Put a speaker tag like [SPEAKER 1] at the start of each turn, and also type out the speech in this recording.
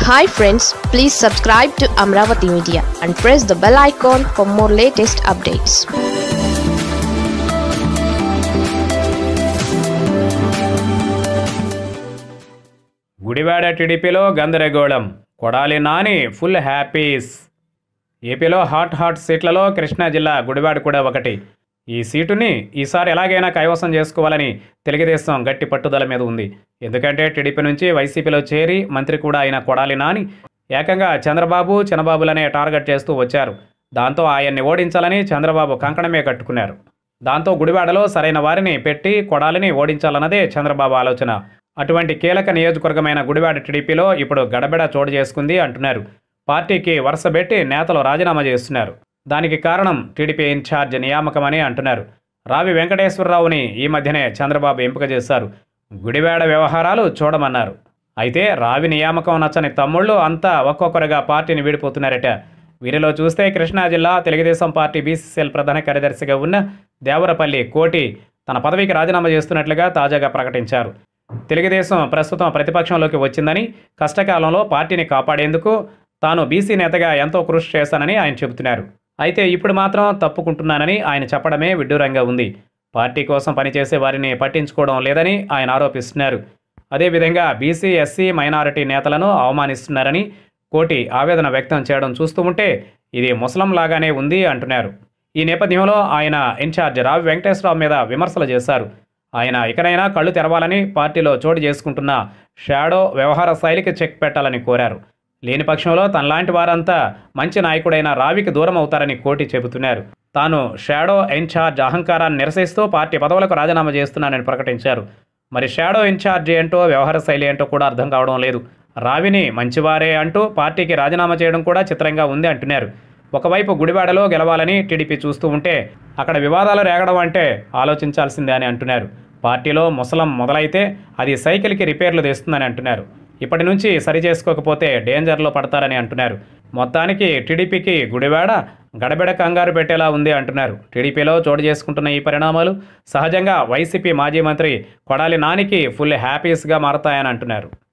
[SPEAKER 1] hi friends please subscribe to Amaravati media and press the bell icon for more latest updates
[SPEAKER 2] Gudivada టీడీపీలో గందరగోళం కొడాలి నాని ఫుల్ హ్యాపీస్ ఏపీలో హాట్ హాట్ సీట్లలో కృష్ణా జిల్లా గుడివాడ కూడా ఒకటి ఈ సీటుని ఈసారి ఎలాగైనా కైవసం చేసుకోవాలని తెలుగుదేశం గట్టి పట్టుదల మీద ఉంది ఎందుకంటే టీడీపీ నుంచి వైసీపీలో చేరి మంత్రి కూడా అయిన కొడాలి నాని ఏకంగా చంద్రబాబు చిన్నబాబులనే టార్గెట్ చేస్తూ వచ్చారు దాంతో ఆయన్ని ఓడించాలని చంద్రబాబు కంకణమే కట్టుకున్నారు దాంతో గుడివాడలో సరైన వారిని పెట్టి కొడాలిని ఓడించాలన్నదే చంద్రబాబు ఆలోచన అటువంటి కీలక నియోజకవర్గమైన గుడివాడ టీడీపీలో ఇప్పుడు గడబిడ చోటు చేసుకుంది అంటున్నారు పార్టీకి వరుసబెట్టి నేతలు రాజీనామా చేస్తున్నారు దానికి కారణం టీడీపీ ఇన్ఛార్జ్ నియామకమని అంటున్నారు రావి వెంకటేశ్వరరావుని ఈ మధ్యనే చంద్రబాబు ఎంపిక చేశారు గుడివాడ వ్యవహారాలు చూడమన్నారు అయితే రావి నియామకం నచ్చని తమ్ముళ్ళు అంతా ఒక్కొక్కరుగా పార్టీని వీడిపోతున్నారట వీరిలో చూస్తే కృష్ణా జిల్లా తెలుగుదేశం పార్టీ బీసీసీఎల్ ప్రధాన కార్యదర్శిగా ఉన్న దేవరపల్లి కోటి తన పదవికి రాజీనామా చేస్తున్నట్లుగా తాజాగా ప్రకటించారు తెలుగుదేశం ప్రస్తుతం ప్రతిపక్షంలోకి వచ్చిందని కష్టకాలంలో పార్టీని కాపాడేందుకు తాను బీసీ నేతగా ఎంతో కృషి చేశానని ఆయన చెబుతున్నారు అయితే ఇప్పుడు మాత్రం తప్పుకుంటున్నానని ఆయన చెప్పడమే విడ్డూరంగా ఉంది పార్టీ కోసం పనిచేసే వారిని పట్టించుకోవడం లేదని ఆయన ఆరోపిస్తున్నారు అదేవిధంగా బీసీ ఎస్సీ మైనారిటీ నేతలను అవమానిస్తున్నారని కోటి ఆవేదన వ్యక్తం చేయడం చూస్తూ ఉంటే ఇది ముసలం లాగానే ఉంది అంటున్నారు ఈ నేపథ్యంలో ఆయన ఇన్ఛార్జ్ రావి వెంకటేశ్వరరావు మీద విమర్శలు చేశారు ఆయన ఇకనైనా కళ్ళు తెరవాలని పార్టీలో చోటు చేసుకుంటున్న షాడో వ్యవహార శైలికి చెక్ పెట్టాలని కోరారు లేని పక్షంలో తనలాంటి వారంతా మంచి నాయకుడైన రావికి దూరం అవుతారని కోటి చెబుతున్నారు తాను షాడో ఇన్ఛార్జ్ అహంకారాన్ని నిరసిస్తూ పార్టీ పదవులకు రాజీనామా చేస్తున్నానని ప్రకటించారు మరి షాడో ఇన్ఛార్జ్ ఏంటో వ్యవహార శైలి ఏంటో కూడా అర్థం కావడం లేదు రావిని మంచివారే అంటూ పార్టీకి రాజీనామా చేయడం కూడా చిత్రంగా ఉంది అంటున్నారు ఒకవైపు గుడివాడలో గెలవాలని టీడీపీ చూస్తూ ఉంటే అక్కడ వివాదాలు రేగడం అంటే ఆలోచించాల్సిందే అని అంటున్నారు పార్టీలో ముసలం మొదలైతే అది సైకిల్కి రిపేర్లు తెస్తుందని అంటున్నారు ఇప్పటి నుంచి సరి చేసుకోకపోతే డేంజర్లో పడతారని అంటున్నారు మొత్తానికి టీడీపీకి గుడివాడ గడబిడ కంగారు పెట్టేలా ఉంది అంటున్నారు టీడీపీలో చోటు చేసుకుంటున్న ఈ పరిణామాలు సహజంగా వైసీపీ మాజీ మంత్రి కొడాలి నానికి ఫుల్ హ్యాపీస్గా మారతాయని అంటున్నారు